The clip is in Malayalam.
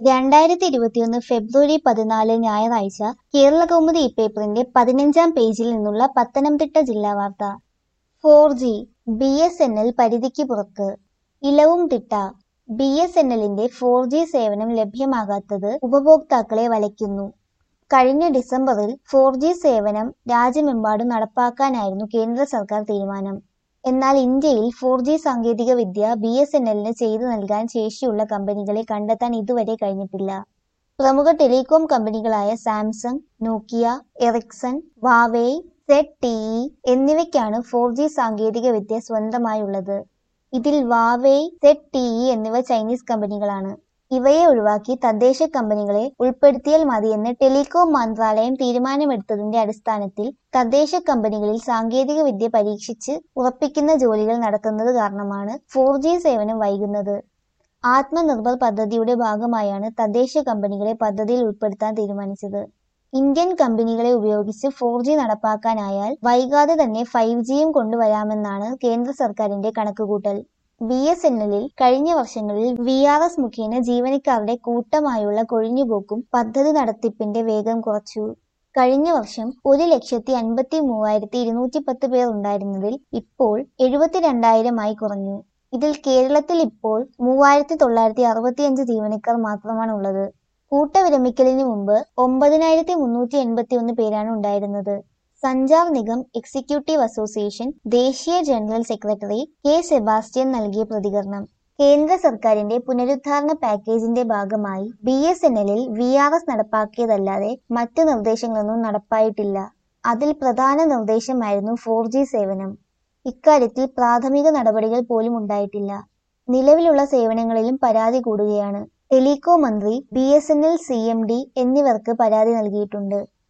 രണ്ടായിരത്തി ഇരുപത്തിയൊന്ന് ഫെബ്രുവരി പതിനാല് ഞായറാഴ്ച കേരളകൗമുദി ഇപ്പേപ്പറിന്റെ പതിനഞ്ചാം പേജിൽ നിന്നുള്ള പത്തനംതിട്ട ജില്ലാ വാർത്ത four G B S N L പരിധിക്ക് പുറത്ത് Elavumthitta B S N എല്ലിന്റെ ഫോർ ജി സേവനം ലഭ്യമാകാത്തത് ഉപഭോക്താക്കളെ വലയ്ക്കുന്നു കഴിഞ്ഞ ഡിസംബറിൽ ഫോർ ജി സേവനം രാജ്യമെമ്പാടും നടപ്പാക്കാനായിരുന്നു കേന്ദ്ര സർക്കാർ തീരുമാനം എന്നാൽ ഇന്ത്യയിൽ ഫോർ ജി സാങ്കേതിക വിദ്യ ബി എസ് എൻ എല്ലിന് ചെയ്തു നൽകാൻ ശേഷിയുള്ള കമ്പനികളെ കണ്ടെത്താൻ ഇതുവരെ കഴിഞ്ഞിട്ടില്ല പ്രമുഖ ടെലികോം കമ്പനികളായ Samsung Nokia Ericsson Huawei Z T E എന്നിവയ്ക്കാണ് ഫോർ ജി സാങ്കേതിക വിദ്യ സ്വന്തമായുള്ളത് ഇതിൽ വാവേയ് സെഡ് ടി ഇ എന്നിവ ചൈനീസ് കമ്പനികളാണ് ഇവയെ ഒഴിവാക്കി തദ്ദേശ കമ്പനികളെ ഉൾപ്പെടുത്തിയാൽ മതിയെന്ന് ടെലികോം മന്ത്രാലയം തീരുമാനമെടുത്തതിന്റെ അടിസ്ഥാനത്തിൽ തദ്ദേശ കമ്പനികളിൽ സാങ്കേതിക വിദ്യ പരീക്ഷിച്ച് ഉറപ്പിക്കുന്ന ജോലികൾ നടത്തുന്നത് കാരണമാണ് ഫോർ ജി സേവനം വൈകുന്നത് ആത്മനിർഭർ പദ്ധതിയുടെ ഭാഗമായാണ് തദ്ദേശ കമ്പനികളെ പദ്ധതിയിൽ ഉൾപ്പെടുത്താൻ തീരുമാനിച്ചത് ഇന്ത്യൻ കമ്പനികളെ ഉപയോഗിച്ച് ഫോർ ജി നടപ്പാക്കാനായാൽ വൈകാതെ തന്നെ ഫൈവ് ജിയും കൊണ്ടുവരാമെന്നാണ് കേന്ദ്ര സർക്കാരിന്റെ കണക്കുകൂട്ടൽ ബി എസ് എൻ എല്ലിൽ കഴിഞ്ഞ വർഷങ്ങളിൽ വി ആർ എസ് മുഖേന ജീവനക്കാരുടെ കൂട്ടമായുള്ള കൊഴിഞ്ഞുപോക്കും പദ്ധതി നടത്തിപ്പിന്റെ വേഗം കുറച്ചു കഴിഞ്ഞ വർഷം ഒരു ലക്ഷത്തി അൻപത്തി മൂവായിരത്തി ഇരുന്നൂറ്റി പത്ത് പേർ ഉണ്ടായിരുന്നതിൽ ഇപ്പോൾ എഴുപത്തിരണ്ടായിരമായി കുറഞ്ഞു ഇതിൽ കേരളത്തിൽ ഇപ്പോൾ മൂവായിരത്തി തൊള്ളായിരത്തി അറുപത്തിയഞ്ച് ജീവനക്കാർ മാത്രമാണ് ഉള്ളത് കൂട്ടവിരമിക്കലിന് മുമ്പ് ഒമ്പതിനായിരത്തി മുന്നൂറ്റി എൺപത്തി ഒന്ന് പേരാണ് ഉണ്ടായിരുന്നത് സഞ്ചാർ നിഗം എക്സിക്യൂട്ടീവ് അസോസിയേഷൻ ദേശീയ ജനറൽ സെക്രട്ടറി കെ സെബാസ്റ്റ്യൻ നൽകിയ പ്രതികരണം കേന്ദ്ര സർക്കാരിന്റെ പുനരുദ്ധാരണ പാക്കേജിന്റെ ഭാഗമായി ബി എസ് എൻ എല്ലിൽ വി ആർ എസ് നടപ്പാക്കിയതല്ലാതെ മറ്റു നിർദ്ദേശങ്ങളൊന്നും നടപ്പായിട്ടില്ല അതിൽ പ്രധാന നിർദ്ദേശമായിരുന്നു ഫോർ ജി സേവനം ഇക്കാര്യത്തിൽ പ്രാഥമിക നടപടികൾ പോലും ഉണ്ടായിട്ടില്ല നിലവിലുള്ള സേവനങ്ങളിലും പരാതി കൂടുകയാണ് ടെലികോം മന്ത്രി B S N L C M D എന്നിവർക്ക് പരാതി നൽകിയിട്ടുണ്ട്